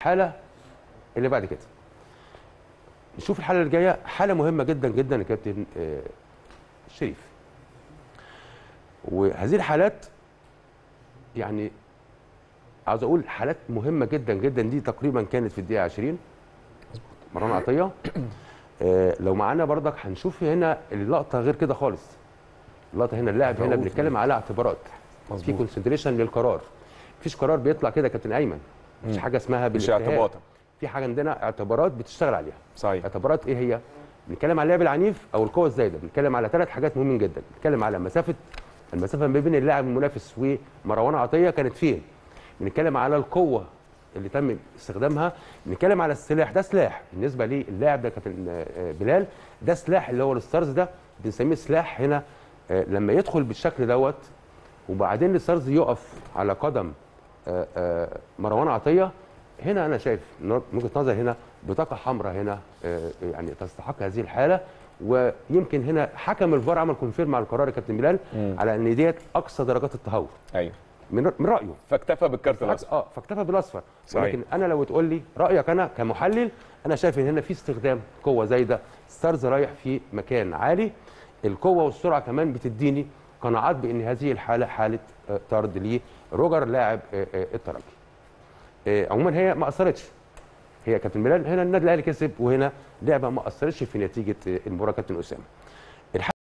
الحاله اللي بعد كده نشوف الحاله اللي جايه حاله مهمه جدا جدا يا كابتن آه، شريف وهذه الحالات يعني عاوز اقول حالات مهمه جدا جدا دي تقريبا كانت في الدقيقه 20 مروان عطيه آه، لو معانا برضك هنشوف هنا اللقطه غير كده خالص اللقطه هنا اللاعب هنا رؤوف. بنتكلم على اعتبارات في مظبوط. كونسنتريشن للقرار مفيش قرار بيطلع كده يا كابتن ايمن مفيش حاجه اسمها مش بالاجتهاد. اعتباطا في حاجه عندنا اعتبارات بتشتغل عليها صحيح اعتبارات ايه هي بنتكلم على اللعب العنيف او القوه الزايده بنتكلم على ثلاث حاجات مهمين جدا بنتكلم على مسافه المسافه ما بين اللاعب المنافس ومروان عطيه كانت فين بنتكلم على القوه اللي تم استخدامها بنتكلم على السلاح ده سلاح بالنسبه للاعب ده كابتن آه، بلال ده سلاح اللي هو الستارز ده بنسميه سلاح هنا آه، لما يدخل بالشكل دوت وبعدين الستارز يقف على قدم آه، آه، مروان عطيه هنا انا شايف من وجهه نظري هنا بطاقه حمراء هنا آه، يعني تستحق هذه الحاله ويمكن هنا حكم الفار عمل كونفيرم على القرار يا كابتن بلال على ان ديت اقصى درجات التهور ايوه من من رايه فاكتفى بالكارت بالعكس الاصفر اه فاكتفى بالاصفر صحيح. ولكن انا لو تقول لي رايك انا كمحلل انا شايف ان هنا في استخدام قوه زايده ستارز رايح في مكان عالي القوه والسرعه كمان بتديني قناعات بان هذه الحاله حاله آه، طرد لروجر لاعب آه، آه، الترجي آه، عموما هي ما اثرتش هي كابتن بلال هنا النادي الاهلي كسب وهنا لعبه ما اثرتش في نتيجه آه، المباراه كابتن اسامه